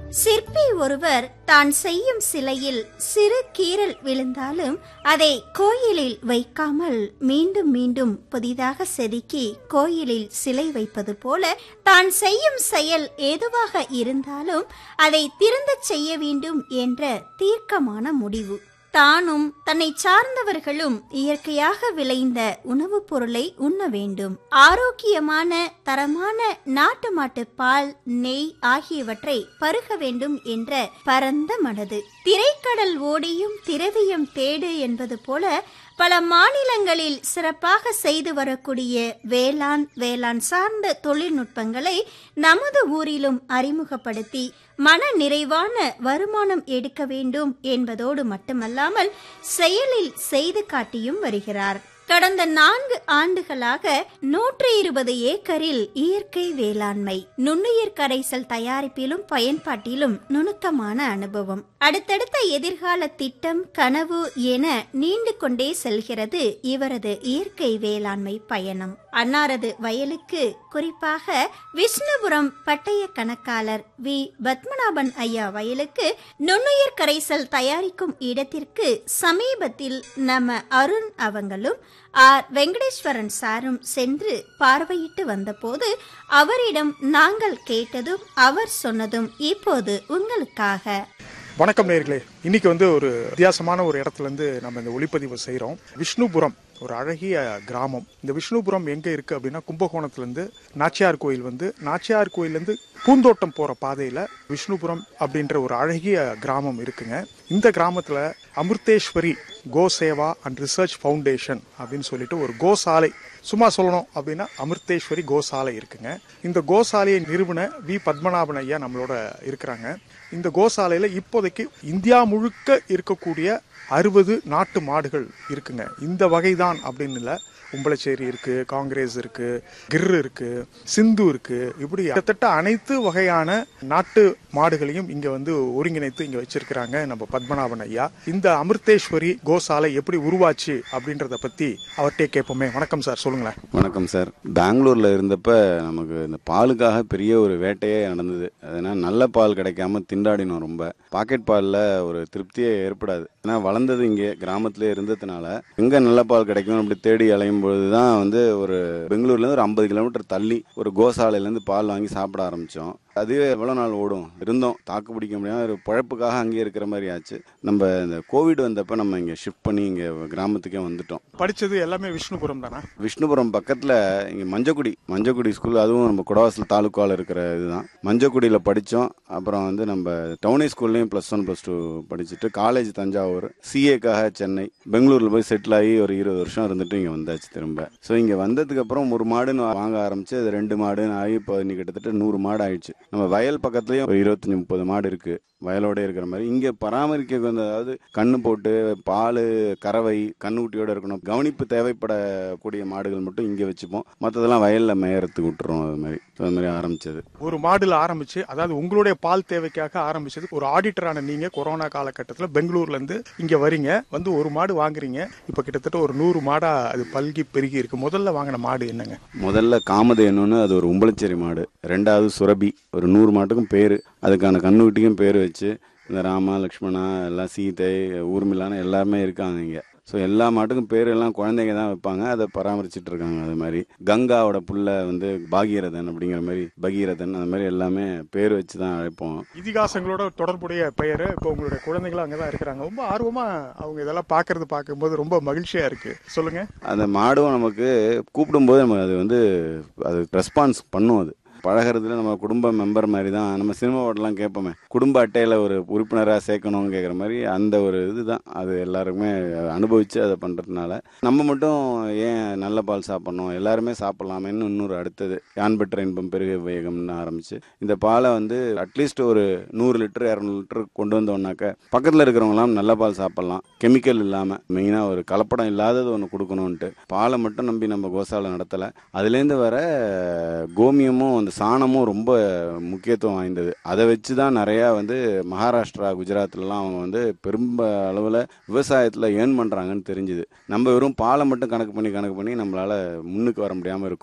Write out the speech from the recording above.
சிற்பி ஒருவர் தான் செய்யும் சிலையில் சிறு கீறல் விழுந்தாலும் அதை கோயிலில் வைக்காமல் மீண்டும் மீண்டும் புதிதாக செதுக்கி கோயிலில் சிலை வைப்பது போல தான் செய்யும் செயல் எதுவாக இருந்தாலும் அதை திருந்தச் செய்ய வேண்டும் என்ற தீர்க்கமான முடிவு தானும் தன்னை சார்ந்தவர்களும் இயற்கையாக விளைந்த உணவுப் பொருளை உண்ண வேண்டும் ஆரோக்கியமான தரமான நாட்டு மாட்டு பால் நெய் ஆகியவற்றை பருக வேண்டும் என்ற பரந்த மனது திரைக்கடல் ஓடியும் திரவியம் தேடு என்பது போல பல மாநிலங்களில் சிறப்பாக செய்து வரக்கூடிய வேளாண் வேளாண் சார்ந்த தொழில்நுட்பங்களை நமது ஊரிலும் அறிமுகப்படுத்தி மன நிறைவான வருமானம் எடுக்க வேண்டும் என்பதோடு மட்டுமல்லாமல் செயலில் செய்து காட்டியும் வருகிறார் கடந்த நான்கு ஆண்டுகளாக நூற்றி இருபது ஏக்கரில் இயற்கை வேளாண்மை நுண்ணுயிர் கரைசல் தயாரிப்பிலும் பயன்பாட்டிலும் நுணுக்கமான அனுபவம் அடுத்தடுத்த எதிர்கால திட்டம் கனவு என நீண்டு கொண்டே செல்கிறது இவரது இயற்கை வேளாண்மை பயணம் அன்னாரது வயலுக்கு குறிப்பாக விஷ்ணுபுரம் பட்டய கணக்காளர் வி பத்மநாபன் ஐயா வயலுக்கு நுண்ணுயிர் கரைசல் தயாரிக்கும் இடத்திற்கு சமீபத்தில் நம்ம அருண் அவங்களும் ஆர் வெங்கடேஸ்வரன் சாரும் சென்று பார்வையிட்டு வந்தபோது அவரிடம் நாங்கள் கேட்டதும் அவர் சொன்னதும் இப்போது உங்களுக்காக வணக்கம் நேர்களே இன்னைக்கு வந்து ஒரு வித்தியாசமான ஒரு இடத்துல இருந்து நம்ம இந்த ஒளிப்பதிவு செய்கிறோம் விஷ்ணுபுரம் ஒரு அழகிய கிராமம் இந்த விஷ்ணுபுரம் எங்க இருக்கு அப்படின்னா கும்பகோணத்துல இருந்து நாச்சியார் கோயில் வந்து நாச்சியார் கோயிலேருந்து பூந்தோட்டம் போற பாதையில விஷ்ணுபுரம் அப்படின்ற ஒரு அழகிய கிராமம் இருக்குங்க இந்த கிராமத்துல Amirtheswari Go Seva and research foundation அப்படின்னு சொல்லிட்டு ஒரு கோசாலை சும்மா சொல்லணும் அப்படின்னா அமிர்தேஸ்வரி கோசாலை இருக்குங்க இந்த கோசாலையை நிறுவன வி பத்மநாபன் ஐயா நம்மளோட இருக்கிறாங்க இந்த கோசாலையில இப்போதைக்கு இந்தியா முழுக்க இருக்கக்கூடிய அறுபது நாட்டு மாடுகள் இருக்குங்க இந்த வகைதான் அப்படின்னு இல்லை உம்பளச்சேரி இருக்கு காங்கிரஸ் இருக்கு கிர் இருக்கு சிந்து இருக்கு இப்படி கிட்டத்தட்ட அனைத்து வகையான நாட்டு மாடுகளையும் இங்க வந்து ஒருங்கிணைத்து இங்க வச்சிருக்கிறாங்க நம்ம பத்மநாபன் ஐயா இந்த அமிர்தேஸ்வரி கோசாலை எப்படி உருவாச்சு அப்படின்றத பத்தி அவர்கிட்டே கேட்போமே வணக்கம் சார் சொல்லுங்களேன் வணக்கம் சார் பெங்களூர்ல இருந்தப்ப நமக்கு இந்த பாலுக்காக பெரிய ஒரு வேட்டையே நடந்தது அதனால் நல்ல பால் கிடைக்காம திண்டாடினோம் ரொம்ப பாக்கெட் பாலில் ஒரு திருப்தியே ஏற்படாது ஏன்னா வளர்ந்தது இங்கே கிராமத்திலே இருந்ததுனால எங்கே நல்ல பால் கிடைக்கும் அப்படி தேடி அலையும் பொழுது தான் வந்து ஒரு பெங்களூர்லேருந்து ஒரு ஐம்பது கிலோமீட்டர் தள்ளி ஒரு கோசாலையிலேருந்து பால் வாங்கி சாப்பிட ஆரம்பித்தோம் அதுவே எவ்வளோ நாள் ஓடும் இருந்தோம் தாக்கு பிடிக்க முடியாம ஒரு பழப்புக்காக அங்கேயே இருக்கிற மாதிரி ஆச்சு நம்ம இந்த கோவிட் வந்தப்ப நம்ம இங்கே ஷிஃப்ட் பண்ணி இங்கே கிராமத்துக்கே வந்துட்டோம் படிச்சது எல்லாமே விஷ்ணுபுரம் தானே விஷ்ணுபுரம் பக்கத்தில் இங்கே மஞ்சக்குடி மஞ்சக்குடி ஸ்கூல் அதுவும் நம்ம குடவாசல் தாலுக்காவில் இருக்கிற இதுதான் மஞ்சக்குடியில் படித்தோம் அப்புறம் வந்து நம்ம டவுனி ஸ்கூல்லையும் ப்ளஸ் ஒன் ப்ளஸ் டூ படிச்சுட்டு காலேஜ் தஞ்சாவூர் சிஏக்காக சென்னை பெங்களூரில் போய் செட்டில் ஆகி ஒரு இருபது வருஷம் இருந்துட்டு இங்கே வந்தாச்சு திரும்ப ஸோ இங்கே வந்ததுக்கு அப்புறம் ஒரு மாடுன்னு வாங்க ஆரம்பிச்சு அது ரெண்டு மாடுன்னு ஆகி இப்போ இன்னைக்கு கிட்டத்தட்ட நூறு மாடு ஆயிடுச்சு நம்ம வயல் பக்கத்துலேயும் ஒரு இருபத்தஞ்சி முப்பது மாடு இருக்கு வயலோட இருக்கிற மாதிரி இங்கே பராமரிக்க வந்து அதாவது கண்ணு போட்டு பால் கறவை கண்ணுக்குட்டியோட இருக்கணும் கவனிப்பு தேவைப்படக்கூடிய மாடுகள் மட்டும் இங்கே வச்சுப்போம் மற்றதெல்லாம் வயலில் மேயறதுக்கு விட்டுறோம் அது மாதிரி ஸோ அது மாதிரி ஆரம்பிச்சது ஒரு மாடுல ஆரம்பிச்சு அதாவது உங்களுடைய பால் தேவைக்காக ஆரம்பிச்சது ஒரு ஆடிட்டரான நீங்க கொரோனா காலகட்டத்தில் பெங்களூர்ல இருந்து இங்க வரீங்க வந்து ஒரு மாடு வாங்குறீங்க இப்ப கிட்டத்தட்ட ஒரு நூறு மாடா அது பல்கி பெருகி இருக்கு முதல்ல வாங்கின மாடு என்னங்க முதல்ல காமதேனுன்னு அது ஒரு உம்பளச்சேரி மாடு ரெண்டாவது சுரபி ஒரு நூறு மாட்டுக்கும் பேர் அதுக்கான கண்ணுக்குட்டிக்கும் பேர் வச்சு இந்த ராமா லக்ஷ்மணா எல்லாம் சீதை ஊர்மிளான்னு எல்லாருமே இருக்காங்க இங்கே ஸோ எல்லா மாட்டுக்கும் பேர் எல்லாம் குழந்தைங்க தான் வைப்பாங்க அதை பராமரிச்சுட்டு இருக்காங்க அது மாதிரி கங்காவோட புள்ள வந்து பாகீரதன் அப்படிங்கிற மாதிரி பகீரதன் அந்த மாதிரி எல்லாமே பேர் வச்சு தான் அழைப்போம் இதிகாசங்களோட தொடர்புடைய பெயர் இப்போ உங்களுடைய குழந்தைங்களும் அங்கதான் இருக்கிறாங்க ரொம்ப ஆர்வமா அவங்க இதெல்லாம் பாக்குறது பார்க்கும்போது ரொம்ப மகிழ்ச்சியா இருக்கு சொல்லுங்க அந்த மாடும் நமக்கு கூப்பிடும்போது நம்ம அது வந்து அது ரெஸ்பான்ஸ் பண்ணும் அது பழகிறதுல நம்ம குடும்ப மெம்பர் மாதிரி தான் நம்ம சினிமா ஓட்டெல்லாம் கேட்போமே குடும்ப அட்டையில் ஒரு உறுப்பினராக சேர்க்கணும்னு கேட்குற மாதிரி அந்த ஒரு இதுதான் அது எல்லாருக்குமே அனுபவித்து அதை பண்ணுறதுனால நம்ம மட்டும் ஏன் நல்ல பால் சாப்பிட்ணும் எல்லாருமே சாப்பிட்லாமேன்னு இன்னொரு அடுத்தது யான் பெற்ற இன்பம் பெருக வேகம்னு ஆரம்பிச்சு இந்த பாலை வந்து அட்லீஸ்ட் ஒரு நூறு லிட்டர் இரநூறு லிட்டர் கொண்டு வந்தோம்னாக்க பக்கத்தில் இருக்கிறவங்களாம் நல்ல பால் சாப்பிட்லாம் கெமிக்கல் இல்லாமல் மெயினாக ஒரு கலப்படம் இல்லாதது ஒன்று கொடுக்கணுன்ட்டு பாலை மட்டும் நம்பி நம்ம கோசாலை நடத்தலை அதுலேருந்து வர கோமியமும் அந்த சாணமும் ரொம்ப முக்கியத்துவம் வாய்ந்தது அதை வச்சு தான் நிறையா வந்து மகாராஷ்டிரா குஜராத்லலாம் அவங்க வந்து பெரும்ப அளவில் விவசாயத்தில் ஏர்ன் பண்ணுறாங்கன்னு தெரிஞ்சுது நம்ம வெறும் பாலை மட்டும் கணக்கு பண்ணி கணக்கு பண்ணி நம்மளால் முன்னுக்கு வர முடியாமல் இருக்கும்